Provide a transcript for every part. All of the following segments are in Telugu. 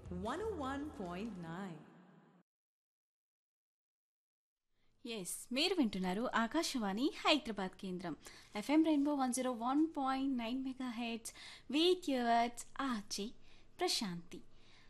101.9. ఎస్ మీరు వింటున్నారు ఆకాశవాణి హైదరాబాద్ కేంద్రం FM rainbow one zero one point nine mega heads with yours Achi Prashanthi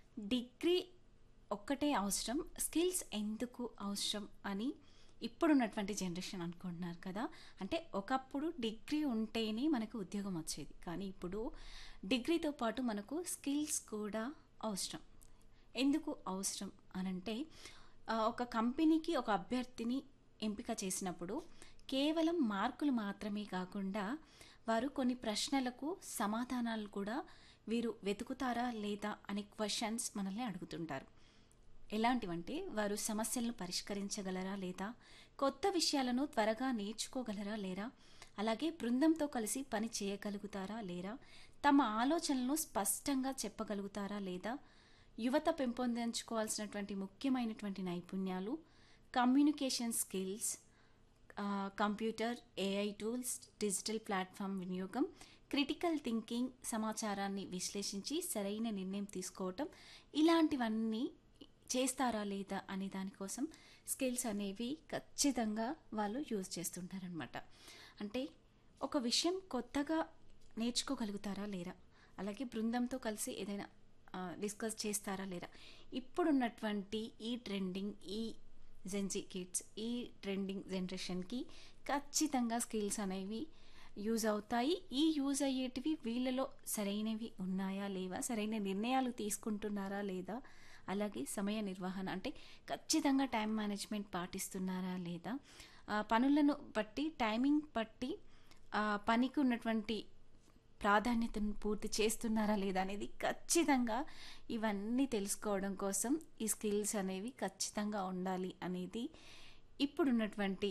degree ఒక్కటే అవసరం స్కిల్స్ ఎందుకు అవసరం అని ఇప్పుడున్నటువంటి జనరేషన్ అనుకుంటున్నారు కదా అంటే ఒకప్పుడు డిగ్రీ ఉంటేనే మనకు ఉద్యోగం వచ్చేది కానీ ఇప్పుడు డిగ్రీతో పాటు మనకు స్కిల్స్ కూడా అవసరం ఎందుకు అవసరం అనంటే ఆ, ఒక కంపెనీకి ఒక అభ్యర్థిని ఎంపిక చేసినప్పుడు కేవలం మార్కులు మాత్రమే కాకుండా వారు కొన్ని ప్రశ్నలకు సమాధానాలు కూడా వీరు వెతుకుతారా లేదా అనే క్వశ్చన్స్ మనల్ని అడుగుతుంటారు ఎలాంటివంటే వారు సమస్యలను పరిష్కరించగలరా లేదా కొత్త విషయాలను త్వరగా నేర్చుకోగలరా లేరా అలాగే బృందంతో కలిసి పని చేయగలుగుతారా లేరా తమ ఆలోచనలను స్పష్టంగా చెప్పగలుగుతారా లేదా యువత పెంపొందించుకోవాల్సినటువంటి ముఖ్యమైనటువంటి నైపుణ్యాలు కమ్యూనికేషన్ స్కిల్స్ ఆ, computer AI tools digital platform వినియోగం క్రిటికల్ థింకింగ్ సమాచారాన్ని విశ్లేషించి సరైన నిర్ణయం తీసుకోవటం ఇలాంటివన్నీ చేస్తారా లేదా అనే దానికోసం స్కిల్స్ అనేవి ఖచ్చితంగా వాళ్ళు యూజ్ చేస్తుంటారనమాట అంటే ఒక విషయం కొత్తగా నేర్చుకోగలుగుతారా లేరా అలాగే బృందంతో కలిసి ఏదైనా డిస్కస్ చేస్తారా లేరా ఇప్పుడున్నటువంటి ఈ ట్రెండింగ్ ఈ జెన్జీ కిడ్స్ ఈ ట్రెండింగ్ జనరేషన్కి ఖచ్చితంగా స్కిల్స్ అనేవి యూజ్ అవుతాయి ఈ యూజ్ అయ్యేటివి వీళ్ళలో సరైనవి ఉన్నాయా లేవా సరైన నిర్ణయాలు తీసుకుంటున్నారా లేదా అలాగే సమయ నిర్వహణ అంటే ఖచ్చితంగా టైం మేనేజ్మెంట్ పాటిస్తున్నారా లేదా ఆ, పనులను బట్టి టైమింగ్ బట్టి ఆ, పనికి ఉన్నటువంటి ప్రాధాన్యతను పూర్తి చేస్తున్నారా లేదా అనేది ఖచ్చితంగా ఇవన్నీ తెలుసుకోవడం కోసం ఈ స్కిల్స్ అనేవి ఖచ్చితంగా ఉండాలి అనేది ఇప్పుడున్నటువంటి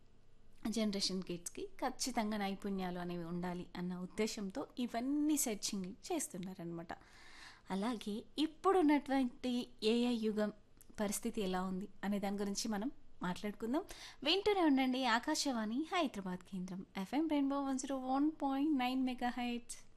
జనరేషన్ కిడ్స్కి ఖచ్చితంగా నైపుణ్యాలు అనేవి ఉండాలి అన్న ఉద్దేశంతో ఇవన్నీ సెర్చింగ్ చేస్తున్నారనమాట అలాగే ఇప్పుడున్నటువంటి ఏఐ యుగం పరిస్థితి ఎలా ఉంది అనే దాని గురించి మనం మాట్లాడుకుందాం వింటూనే ఉండండి ఆకాశవాణి హైదరాబాద్ కేంద్రం FM rainbow one zero one point nine mega heights